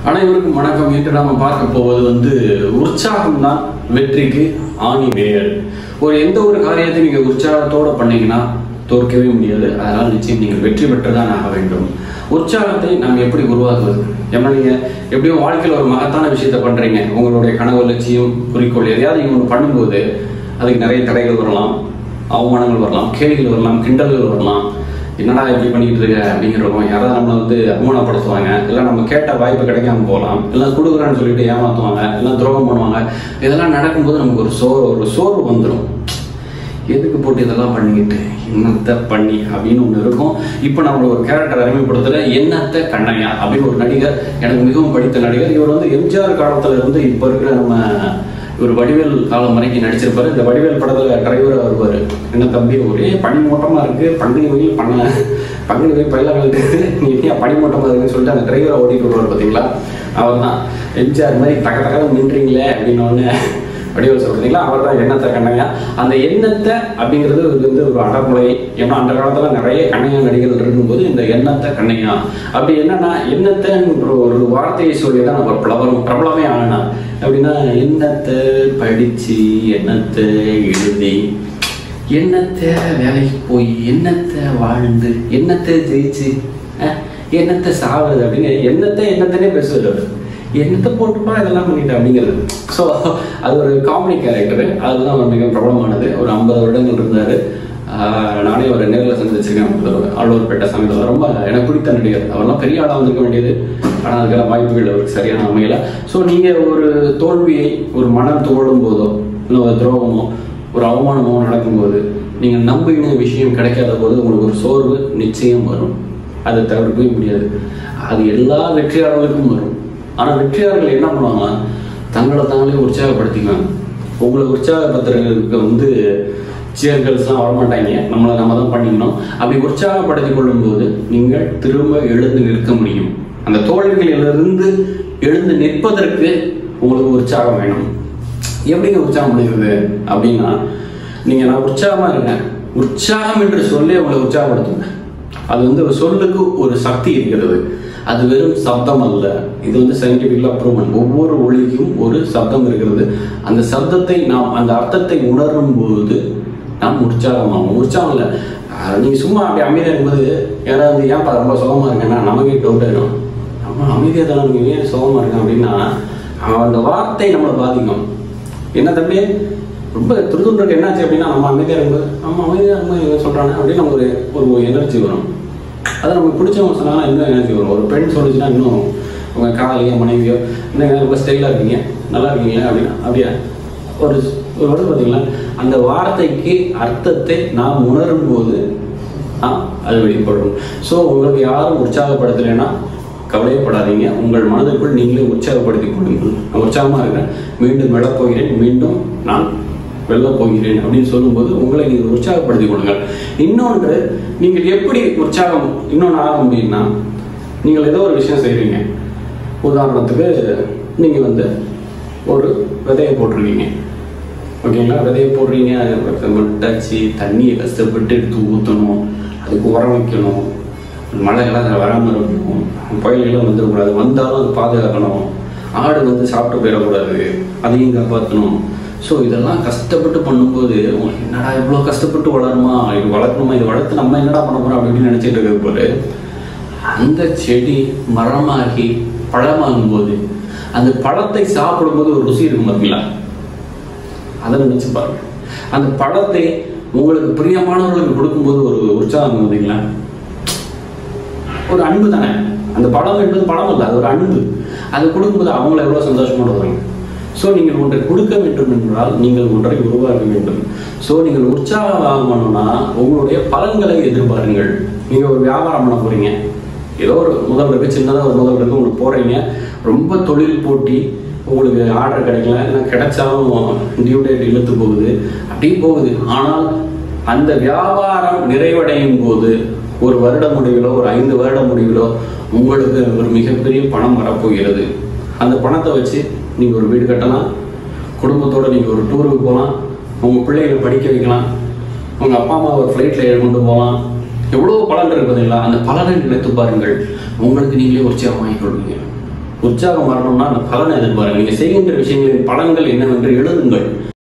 அனைவருக்கும் வணக்கம் இன்று நாம பார்க்க போவது வந்து உற்சாகம் தான் வெற்றிக்கு ஆணி வேர் ஒரு எந்த ஒரு காரியத்தை நீங்க உற்சாகத்தோட பண்ணீங்கன்னா தோற்கவே முடியாது அதனால் நிச்சயம் நீங்கள் வெற்றி பெற்றுதான் ஆக வேண்டும் உற்சாகத்தை நாம் எப்படி உருவாக்குவது ஏன்னா நீங்க எப்படியும் வாழ்க்கையில் ஒரு மகத்தான விஷயத்த பண்றீங்க உங்களுடைய கனவு லட்சியம் குறிக்கோள் எதையாவது நீங்க ஒன்று பண்ணும்போது அதுக்கு நிறைய தடைகள் வரலாம் அவமானங்கள் வரலாம் கேள்விகள் வரலாம் கிண்டல்கள் வரலாம் என்னடா இப்படி பண்ணிட்டு இருக்க அப்படிங்கிறோம் யாராவது நம்மளை வந்து அவமானப்படுத்துவாங்க இல்லை நம்ம கேட்ட வாய்ப்பு கிடைக்காம போகலாம் இல்லை கொடுக்குறான்னு சொல்லிட்டு ஏமாத்துவாங்க இல்லை துரோகம் பண்ணுவாங்க இதெல்லாம் நடக்கும்போது நமக்கு ஒரு சோறு ஒரு சோர்வு வந்துடும் எதுக்கு போட்டு இதெல்லாம் பண்ணிக்கிட்டு என்னத்தை பண்ணி அப்படின்னு ஒன்று இருக்கும் இப்போ நம்மள ஒரு கேரக்டர் அறிமுகப்படுத்துகிற என்னத்தை கண்ணையா அப்படின்னு ஒரு நடிகர் எனக்கு மிகவும் படித்த நடிகர் இவர் வந்து எம்ஜிஆர் காலத்துல இருந்து இப்போ இருக்கிற நம்ம இவர் வடிவேல் காலம் வரைக்கும் நடிச்சிருப்பாரு இந்த வடிவேல் படத்துல டிரைவராக வருவார் என்ன தம்பி ஒரே பனிமூட்டமா இருக்கு பங்குனி வெயில் பண்ண பங்குனி வெயில் பயில கலந்து நீ ஏன் பனிமூட்டமா இருக்குன்னு சொல்லிட்டு அந்த டிரைவரை ஓட்டிட்டு வருவார் பார்த்தீங்களா அவர் தான் எம்ஜிஆர் மாதிரி டக டக நின்றீங்களே அப்படின்னு ஒன்று வடிவல் சொல்றீங்களா அவர் தான் எண்ணத்தை கண்ணையா அந்த எண்ணத்தை அப்படிங்கிறது இது வந்து ஒரு அடமுறை ஏன்னா அந்த காலத்துல நிறைய கண்ணையா நடிகர்கள் இருக்கும்போது இந்த எண்ணத்தை கண்ணையா அப்படி என்னன்னா எண்ணத்தைன்ற ஒரு வார்த்தையை சொல்லி தான் அவர் பிரபலம் பிரபலமே ஆனார் அப்படின்னா எண்ணத்தை படிச்சு எண்ணத்தை எழுதி என்னத்தை வேலைக்கு போய் என்னத்தை வாழ்ந்து என்னத்தை ஜெயிச்சு அஹ், என்னத்தை சாவுறது அப்படின்னு என்னத்தை என்னத்தனே பேசுவது அவரு. என்னத்தை போட்டுப்பா இதெல்லாம் பண்ணிட்டு அப்படிங்கிறது ஸோ அது ஒரு காமெடி கேரக்டர் அதுதான் அவர் மிக பிரபலமானது ஒரு ஐம்பது வருடங்கள் இருந்தார் நானே ஒரு நேரில் சந்திச்சிருக்கேன் ஒரு தடவை ஆழ்வார்பேட்டை சமயத்தில் ரொம்ப எனக்கு பிடித்த நடிகர் அவரெல்லாம் பெரிய ஆளாக வந்திருக்க வேண்டியது ஆனால் அதுக்கெல்லாம் வாய்ப்புகள் அவருக்கு சரியான அமையல ஸோ நீங்கள் ஒரு தோல்வியை ஒரு மனம் தோழும் போதோ இல்லை ஒரு துரோகமோ ஒரு அவமானமோ நடக்கும்போது நீங்கள் நம்பின விஷயம் கிடைக்காத போது உங்களுக்கு ஒரு சோர்வு நிச்சயம் வரும் அதை தவிர்க்கவே முடியாது அது எல்லா வெற்றியாளர்களுக்கும் வரும் ஆனால் வெற்றியாளர்கள் என்ன பண்ணுவாங்கன்னா தங்களை தாங்களே உற்சாகப்படுத்திக்குவாங்க உங்களை உற்சாகப்படுத்துறதுக்கு வந்து சேர்கல்ஸ்லாம் வரமாட்டாங்க நம்மளை நம்ம தான் பண்ணிக்கணும் அப்படி உற்சாகப்படுத்தி கொள்ளும்போது நீங்கள் திரும்ப எழுந்து நிற்க முடியும் அந்த தோல்விகளிலிருந்து எழுந்து நிற்பதற்கு உங்களுக்கு உற்சாகம் வேணும் எப்படிங்க உற்சாகம் முடிகிறது அப்படின்னா நீங்க நான் உற்சாகமா இருக்கேன் உற்சாகம் என்று சொல்லி உங்களை உற்சாகப்படுத்துங்க அது வந்து ஒரு சொல்லுக்கு ஒரு சக்தி இருக்கிறது அது வெறும் சப்தம் அல்ல இது வந்து சயின்டிபிக்கலா அப்ரூவல் ஒவ்வொரு ஒளிக்கும் ஒரு சப்தம் இருக்கிறது அந்த சப்தத்தை நாம் அந்த அர்த்தத்தை உணரும் போது நாம் உற்சாகமாகும் உற்சாகம் இல்லை அஹ் நீங்க சும்மா அப்படி அமைதியா இருக்கும்போது யாராவது ஏன்ப்பா ரொம்ப சுகமா இருக்கேன்னா நமக்கே டவுட் ஆயிடும் நம்ம அமைதியா தானே நீங்க ஏன் சுகமா இருக்கேன் அப்படின்னா அவன் அந்த வார்த்தை நம்மளை பாதிக்கும் என்ன தம்பி ரொம்ப துருதுன்றது என்னாச்சு அப்படின்னா நம்ம அமைதியாக இருக்கும்போது நம்ம அமைதியாக இருக்கும்போது இவன் சொல்கிறானே அப்படின்னு நமக்கு ஒரு ஒரு எனர்ஜி வரும் அது நமக்கு பிடிச்சவங்க சொன்னாங்கன்னா இன்னும் எனர்ஜி வரும் ஒரு பெண் சொல்லிச்சுன்னா இன்னும் உங்கள் காதலியோ மனைவியோ இன்னும் ரொம்ப ஸ்டைலாக இருக்கீங்க நல்லா இருக்கீங்க அப்படின்னா அப்படியா ஒரு ஒரு வருடம் பார்த்தீங்களா அந்த வார்த்தைக்கு அர்த்தத்தை நாம் உணரும் போது ஆ, அது வெளிப்படும் ஸோ உங்களுக்கு யாரும் உற்சாகப்படுத்தலைன்னா கவலையப்படாதீங்க உங்கள் மனதிற்குள் நீங்களே உற்சாகப்படுத்திக் கொள்ளுங்கள் நான் உற்சாகமாக இருக்கிறேன் மீண்டும் வெல்லப் போகிறேன் மீண்டும் நான் வெல்லப் போகிறேன் அப்படின்னு சொல்லும்போது உங்களை நீங்கள் உற்சாகப்படுத்திக் கொள்ளுங்கள் இன்னொன்று நீங்கள் எப்படி உற்சாகம் இன்னொன்று ஆக முடியும்னா நீங்கள் ஏதோ ஒரு விஷயம் செய்கிறீங்க உதாரணத்துக்கு நீங்கள் வந்து ஒரு விதையை போட்டிருக்கீங்க ஓகேங்களா விதையை போடுறீங்க அது டச்சு தண்ணியை கஷ்டப்பட்டு எடுத்து ஊற்றணும் அதுக்கு உரம் வைக்கணும் மழைகள்லாம் அதில் வராமல் இருக்கணும் புயல்கள்லாம் வந்துடக்கூடாது வந்தாலும் அது பாதுகாக்கணும் ஆடு வந்து சாப்பிட்டு போயிடக்கூடாது அதையும் காப்பாற்றணும் ஸோ இதெல்லாம் கஷ்டப்பட்டு பண்ணும்போது உனக்கு என்னடா இவ்வளோ கஷ்டப்பட்டு வளருமா இது வளர்க்கணுமா இது வளர்த்து நம்ம என்னடா பண்ண போகிறோம் அப்படின்னு நினச்சிட்டு இருக்கிறது போது அந்த செடி மரமாகி பழமாகும் போது அந்த பழத்தை சாப்பிடும்போது ஒரு ருசி இருக்கும் பார்த்தீங்களா அதை நினைச்சு பாருங்க அந்த பழத்தை உங்களுக்கு பிரியமானவர்களுக்கு கொடுக்கும்போது ஒரு உற்சாகம் பார்த்தீங்களா ஒரு அன்பு தானே அந்த படம் என்பது படம் இல்லை அது ஒரு அன்பு அது கொடுக்கும்போது அவங்கள எவ்வளோ சந்தோஷப்படுவாங்க ஸோ நீங்கள் ஒன்றை கொடுக்க வேண்டும் என்றால் நீங்கள் ஒன்றை உருவாக்க வேண்டும் ஸோ நீங்கள் உற்சாகமாகணும்னா உங்களுடைய பலன்களை எதிர்பாருங்கள் நீங்கள் ஒரு வியாபாரம் பண்ண போறீங்க ஏதோ ஒரு முதல் இருக்கு சின்னதாக ஒரு முதல் இருக்கு உங்களுக்கு போறீங்க ரொம்ப தொழில் போட்டி உங்களுக்கு ஆர்டர் கிடைக்கல இல்லை கிடைச்சாலும் டியூ டேட் இழுத்து போகுது அப்படியே போகுது ஆனால் அந்த வியாபாரம் நிறைவடையும் போது ஒரு வருட முடிவிலோ ஒரு ஐந்து வருட முடிவிலோ உங்களுக்கு ஒரு மிகப்பெரிய பணம் வரப்போகிறது அந்த பணத்தை வச்சு நீங்கள் ஒரு வீடு கட்டலாம் குடும்பத்தோட நீங்கள் ஒரு டூருக்கு போகலாம் உங்கள் பிள்ளைகளை படிக்க வைக்கலாம் உங்கள் அப்பா அம்மா ஒரு ஃப்ளைட்டில் கொண்டு போகலாம் எவ்வளோ பலன் இருக்கு பார்த்தீங்களா அந்த பலனை நினைத்து பாருங்கள் உங்களுக்கு நீங்களே உற்சாகமாகிக் கொள்வீங்க உற்சாகம் வரணும்னா அந்த பலனை எதிர்பாருங்க நீங்க செய்கின்ற விஷயங்களின் பலன்கள் என்னவென்று எழுதுங்கள்